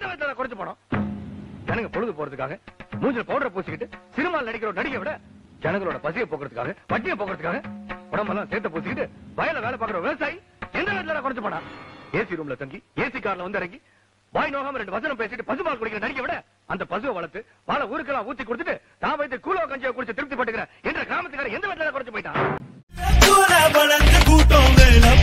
விதத்துல குறைச்சு போனோம் ஜனங்க பொழுது போறதுக்காக மூஞ்சில பவுடரை பூசிக்கிட்டு சினிமாவில் நடிக்கிற ஒரு நடிகை விட ஜனங்களோட பசியை போக்குறதுக்காக வட்டியை போக்குறதுக்காக உடம்பெல்லாம் சேர்த்து பூசிக்கிட்டு வயல வேலை பார்க்குற விவசாயி எந்த விதத்துல குறைச்சு போனா ஏசி ரூம்ல தங்கி ஏசி கார்ல வந்து இறங்கி வாய் நோகாம ரெண்டு வசனம் பேசிட்டு பசுபால் குடிக்கிற நடிகை விட அந்த பசுவை வளர்த்து பாலை ஊருக்கெல்லாம் ஊத்தி கொடுத்துட்டு தான் வைத்து கூலோ கஞ்சியை குடிச்சு திருப்தி பட்டுக்கிற என்ற கிராமத்துக்கார எந்த விதத்துல குறைச்சு போயிட்டான் போல வளர்ந்த கூட்டம் வேலை